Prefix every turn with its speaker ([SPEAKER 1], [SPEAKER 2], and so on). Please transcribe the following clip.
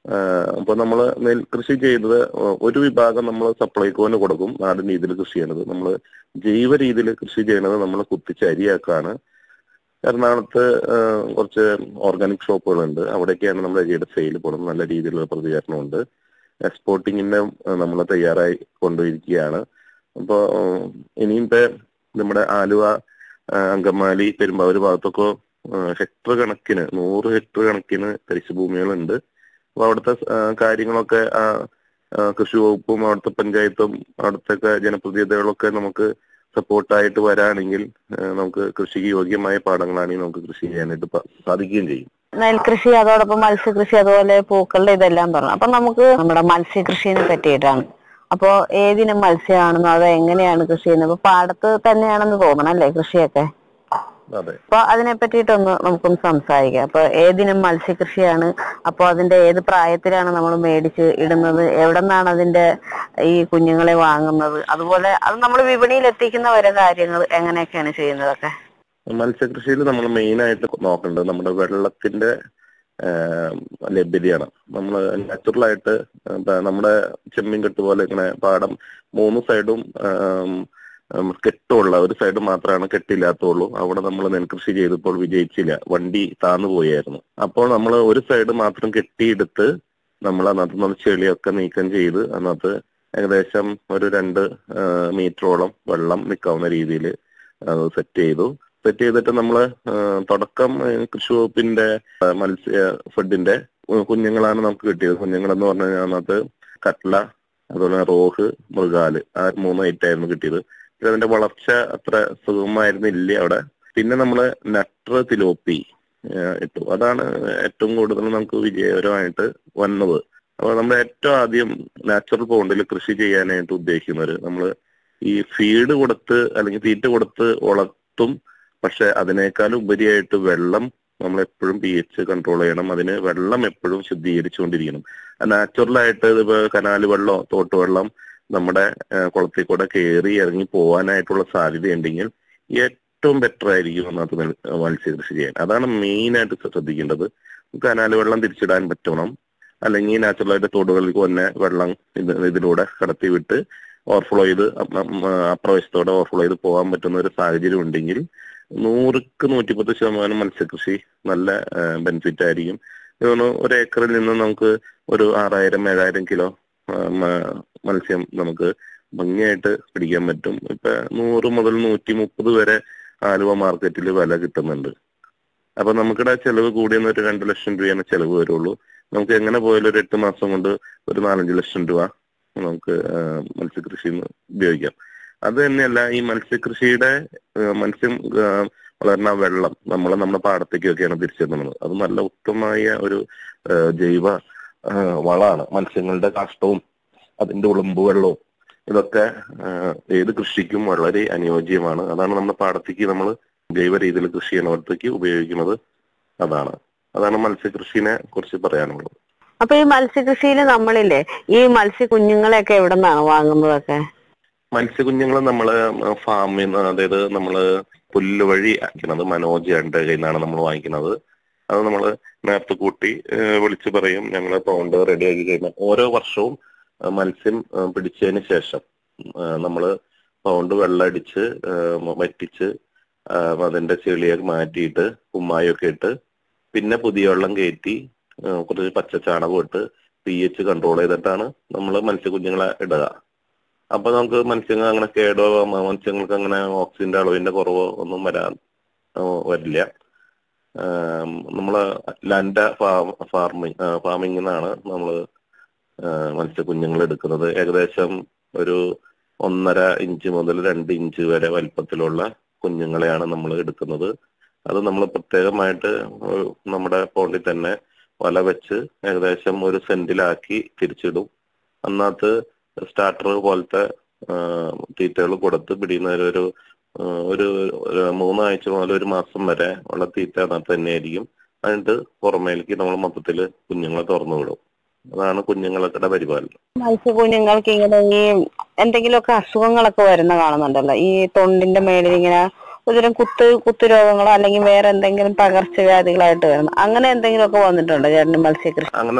[SPEAKER 1] അപ്പൊ നമ്മൾ നെൽകൃഷി ചെയ്തത് ഒരു വിഭാഗം നമ്മൾ സപ്ലൈകോന് കൊടുക്കും നാടൻ രീതിയിൽ കൃഷി ചെയ്യണത് നമ്മൾ ജൈവ രീതിയിൽ കൃഷി ചെയ്യണത് നമ്മൾ കുത്തിച്ച് അരിയാക്കാണ് എറണാകുളത്ത് ആ, കുറച്ച് ഓർഗാനിക് ഷോപ്പുകളുണ്ട് അവിടേക്കാണ് നമ്മൾ അരിയുടെ സെയിൽ പോകുന്നത് നല്ല രീതിയിലുള്ള പ്രതികരണമുണ്ട് എക്സ്പോർട്ടിങ്ങിന്റെ നമ്മൾ തയ്യാറായി കൊണ്ടിരിക്കുകയാണ് അപ്പോൾ ഇനിയും ഇപ്പൊ നമ്മുടെ ആലുവ ആ, അങ്കമാലി പെരുമ്പാവൂർ ഭാഗത്തൊക്കെ ആ, ഹെക്ടർ കണക്കിന് നൂറ് ഹെക്ടർ കണക്കിന് തരിശുഭൂമികളുണ്ട് അപ്പൊ അവിടുത്തെ ആ, കാര്യങ്ങളൊക്കെ ആ, ആ, കൃഷി വകുപ്പും അവിടുത്തെ പഞ്ചായത്തും അവിടുത്തെ ജനപ്രതിനിധികളൊക്കെ നമുക്ക് സപ്പോർട്ടായിട്ട് വരാണെങ്കിൽ ആ, നമുക്ക് കൃഷിക്ക് യോഗ്യമായ പാടങ്ങളാണെങ്കിൽ നമുക്ക് കൃഷി ചെയ്യാനായിട്ട് പ- സാധിക്കുകയും ചെയ്യും
[SPEAKER 2] നെൽകൃഷി അതോടൊപ്പം മത്സ്യകൃഷി അതുപോലെ പൂക്കളുടെ ഇതെല്ലാം പറഞ്ഞു അപ്പൊ നമുക്ക് നമ്മുടെ മത്സ്യകൃഷിനെ പറ്റിയിട്ടാണ് അപ്പോ ഏതിനും മത്സ്യമാണെന്നോ അത് എങ്ങനെയാണ് കൃഷി ചെയ്യുന്നത് അപ്പൊ പാടത്ത് തന്നെയാണെന്ന് തോന്നണം അല്ലേ കൃഷിയൊക്കെ
[SPEAKER 1] അതെ
[SPEAKER 2] അപ്പൊ അതിനെ പറ്റിയിട്ടൊന്ന് നമുക്കൊന്ന് സംസാരിക്കാം അപ്പൊ ഏതിനും മത്സ്യകൃഷിയാണ് അപ്പൊ അതിന്റെ ഏത് പ്രായത്തിലാണ് നമ്മൾ മേടിച്ച് ഇടുന്നത് എവിടെ നിന്നാണ് അതിന്റെ ഈ കുഞ്ഞുങ്ങളെ വാങ്ങുന്നത് അതുപോലെ അത് നമ്മൾ വിപണിയിൽ എത്തിക്കുന്ന വരെ കാര്യങ്ങൾ എങ്ങനെയൊക്കെയാണ് ചെയ്യുന്നതൊക്കെ
[SPEAKER 1] മത്സ്യകൃഷിയിൽ നമ്മൾ മെയിൻ ആയിട്ട് നോക്കേണ്ടത് നമ്മുടെ വെള്ളത്തിന്റെ ആ, ലഭ്യതയാണ് നമ്മൾ നാച്ചുറൽ ആയിട്ട് എന്താ നമ്മുടെ ചെമ്മീൻ കെട്ട് പോലെ ഇങ്ങനെ പാടം മൂന്ന് സൈഡും ആം, ഉം, കെട്ടുള്ള ഒരു സൈഡ് മാത്രമാണ് കെട്ടില്ലാത്തുള്ളൂ അവിടെ നമ്മൾ നെൽകൃഷി ചെയ്തപ്പോൾ വിജയിച്ചില്ല വണ്ടി താന്നു പോയായിരുന്നു അപ്പോൾ നമ്മൾ ഒരു സൈഡ് മാത്രം കെട്ടിയെടുത്ത് നമ്മൾ അതിനകത്ത് നിന്ന് ചെളിയൊക്കെ നീക്കം ചെയ്ത് അതിനകത്ത് ഏകദേശം ഒരു രണ്ട് ആ, മീറ്ററോളം വെള്ളം നിൽക്കാവുന്ന രീതിയിൽ സെറ്റ് ചെയ്തു സെറ്റ് ചെയ്തിട്ട് നമ്മൾ തുടക്കം ആ, കൃഷി വകുപ്പിന്റെ ആ, മത്സ്യ ഫുഡിന്റെ കുഞ്ഞുങ്ങളാണ് നമുക്ക് കിട്ടിയത് കുഞ്ഞുങ്ങളെന്ന് പറഞ്ഞു കഴിഞ്ഞാൽ അതിനകത്ത് കട്ട്ല അതുപോലെ റോഹ് മൃഗാല് ആ മൂന്ന് ഐറ്റം ആയിരുന്നു കിട്ടിയത് പക്ഷെ അതിന്റെ വളർച്ച അത്ര സുഗമമായിരുന്നില്ല അവിടെ പിന്നെ നമ്മള് നട്ര തിലോപ്പി ആ, ഇട്ടു അതാണ് ഏറ്റവും കൂടുതൽ നമുക്ക് വിജയകരമായിട്ട് വന്നത് അപ്പൊ നമ്മൾ ഏറ്റവും ആദ്യം നാച്ചുറൽ പോണ്ടിൽ കൃഷി ചെയ്യാനായിട്ട് ഉദ്ദേശിക്കുന്നവര് നമ്മൾ ഈ ഫീഡ് കൊടുത്ത് അല്ലെങ്കിൽ തീറ്റ കൊടുത്ത് വളർത്തും പക്ഷെ അതിനേക്കാൾ ഉപരിയായിട്ട് വെള്ളം നമ്മൾ എപ്പോഴും പി എച്ച് കൺട്രോൾ ചെയ്യണം അതിന് വെള്ളം എപ്പോഴും ശുദ്ധീകരിച്ചുകൊണ്ടിരിക്കണം നാച്ചുറൽ ആയിട്ട് ഇപ്പൊ കനാല് വെള്ളമോ തോട്ട് വെള്ളം നമ്മുടെ ആ, കുളത്തിൽ കൂടെ കയറി ഇറങ്ങി പോകാനായിട്ടുള്ള സാധ്യതയുണ്ടെങ്കിൽ ഏറ്റവും ബെറ്റർ ആയിരിക്കും അതിനകത്ത് നെൽ- മത്സ്യകൃഷി ചെയ്യാൻ അതാണ് മെയിൻ ആയിട്ട് ശ്രദ്ധിക്കേണ്ടത് കനാല് വെള്ളം തിരിച്ചിടാൻ പറ്റണം അല്ലെങ്കിൽ നാച്ചുറൽ ആയിട്ട് തോടുകളിൽ തന്നെ വെള്ളം ഇത് ഇതിലൂടെ കടത്തി വിട്ട് ഓവർഫ്ലോ ചെയ്ത് അപ്പ- ഉം, ആ, അപ്രവേശത്തോടെ ഓവർഫ്ലോ ചെയ്ത് പോകാൻ പറ്റുന്ന ഒരു സാഹചര്യം ഉണ്ടെങ്കിൽ നൂറുക്ക് നൂറ്റിപ്പത്ത് ശതമാനം മത്സ്യകൃഷി നല്ല ബെനിഫിറ്റ് ആയിരിക്കും എനിക്ക് തോന്നുന്നു ഒരു ഏക്കറിൽ നിന്ന് നമുക്ക് ഒരു ആറായിരം ഏഴായിരം കിലോ ആ, മ- മത്സ്യം നമുക്ക് ഭംഗിയായിട്ട് പിടിക്കാൻ പറ്റും ഇപ്പൊ നൂറ് മുതൽ നൂറ്റി മുപ്പത് വരെ ആലുവ മാർക്കറ്റിൽ വില കിട്ടുന്നുണ്ട് അപ്പൊ നമുക്കിടെ ചെലവ് കൂടിയെന്ന് ഒരു രണ്ട് ലക്ഷം രൂപയാണ് ചെലവ് വരുള്ളൂ നമുക്ക് എങ്ങനെ പോയാലും ഒരു എട്ട് മാസം കൊണ്ട് ഒരു നാലഞ്ച് ലക്ഷം രൂപ നമുക്ക് ആ, മത്സ്യകൃഷിയിൽ നിന്ന് ഉപയോഗിക്കാം അത് തന്നെയല്ല ഈ മത്സ്യകൃഷിയുടെ ആ, മത്സ്യം ആ, വളരുന്ന വെള്ളം നമ്മൾ നമ്മുടെ പാടത്തേക്കൊക്കെയാണ് തിരിച്ചെത്തുന്നത് അത് നല്ല ഉത്തമമായ ഒരു ആ, ജൈവ ആ, വളമാണ് മത്സ്യങ്ങളുടെ കാഷ്ടവും അതിന്റെ ഉളുമ്പ് വെള്ളവും ഇതൊക്കെ ആ, ഏത് കൃഷിക്കും വളരെ അനുയോജ്യമാണ് അതാണ് നമ്മുടെ പാടത്തേക്ക് നമ്മൾ ജൈവ രീതിയിൽ കൃഷി ചെയ്യുന്നവർക്ക് ഉപയോഗിക്കുന്നത് അതാണ് അതാണ് മത്സ്യകൃഷിനെ കുറിച്ച് പറയാനുള്ളത്
[SPEAKER 2] അപ്പൊ ഈ മത്സ്യകൃഷിയിൽ നമ്മളില്ലേ ഈ മത്സ്യ കുഞ്ഞുങ്ങളെയൊക്കെ എവിടെ നിന്നാണ് വാങ്ങുന്നതൊക്കെ
[SPEAKER 1] മത്സ്യകുഞ്ഞുങ്ങൾ നമ്മള് ഫാമിൽ നിന്ന് അതായത് നമ്മള് പുല്ല് വഴി അയക്കുന്നത് മനോജയുടെ കയ്യിൽ നിന്നാണ് നമ്മൾ വാങ്ങിക്കുന്നത് അത് നമ്മൾ നേരത്തെ കൂട്ടി ഏഹ് വിളിച്ച് പറയും ഞങ്ങൾ പൗണ്ട് റെഡിയാക്കി കഴിഞ്ഞാൽ ഓരോ വർഷവും ആ, മത്സ്യം ആ, പിടിച്ചതിന് ശേഷം നമ്മൾ പൗണ്ട് വെള്ളം അടിച്ച് ആ, വറ്റിച്ച് ആ, അതിന്റെ ചെളിയൊക്കെ മാറ്റിയിട്ട് കുമ്മായൊക്കെ ഇട്ട് പിന്നെ പുതിയ വെള്ളം കയറ്റി ആ, കുറച്ച് പച്ച ചാണകം ഇട്ട് പി എച്ച് കൺട്രോൾ ചെയ്തിട്ടാണ് നമ്മൾ മത്സ്യകുഞ്ഞുങ്ങളെ ഇടുക അപ്പൊ നമുക്ക് മത്സ്യങ്ങൾ അങ്ങനെ കേടോ മ- മത്സ്യങ്ങൾക്ക് അങ്ങനെ ഓക്സിജന്റെ അളവിന്റെ കുറവോ ഒന്നും വരാൻ ആ, വരില്ല ആം, നമ്മള് ലാൻഡ ഫാർമിങ് ഫാമിംഗ് നിന്നാണ് നമ്മള് ആ, മത്സ്യക്കുഞ്ഞുങ്ങൾ എടുക്കുന്നത് ഏകദേശം ഒരു ഒന്നര ഇഞ്ച് മുതൽ രണ്ട് ഇഞ്ച് വരെ വലിപ്പത്തിലുള്ള കുഞ്ഞുങ്ങളെയാണ് നമ്മൾ എടുക്കുന്നത് അത് നമ്മൾ പ്രത്യേകമായിട്ട് ഒരു നമ്മുടെ പോണ്ടിൽ തന്നെ വല വെച്ച് ഏകദേശം ഒരു സെന്റിലാക്കി തിരിച്ചിടും അന്നകത്ത് സ്റ്റാർട്ടർ പോലത്തെ തീറ്റകൾ കൊടുത്ത് പിടിയുന്നവര് ഒരു ആ, ഒരു ഒരു മൂന്നാഴ്ച മുതൽ ഒരു മാസം വരെ ഉള്ള തീറ്റ അതിനകത്ത് തന്നെയായിരിക്കും എന്നിട്ട് പുറമേലേക്ക് നമ്മൾ മൊത്തത്തിൽ കുഞ്ഞുങ്ങളെ തുറന്നു വിടും അതാണ് കുഞ്ഞുങ്ങളുടെ പരിപാലനം
[SPEAKER 2] മത്സ്യകുഞ്ഞുങ്ങൾക്ക് ഇങ്ങനെ ഈ എന്തെങ്കിലുമൊക്കെ അസുഖങ്ങളൊക്കെ വരുന്ന കാണുന്നുണ്ടല്ലോ ഈ തൊണ്ടിന്റെ മേളിൽ ഇങ്ങനെ ഒരുതരം കുത്ത് കുത്തു രോഗങ്ങളോ അല്ലെങ്കിൽ വേറെ എന്തെങ്കിലും പകർച്ചവ്യാധികളായിട്ട് വരുന്നു അങ്ങനെ എന്തെങ്കിലുമൊക്കെ വന്നിട്ടുണ്ടോ ചേട്ടന് മത്സ്യകൃഷി
[SPEAKER 1] അങ്ങനെ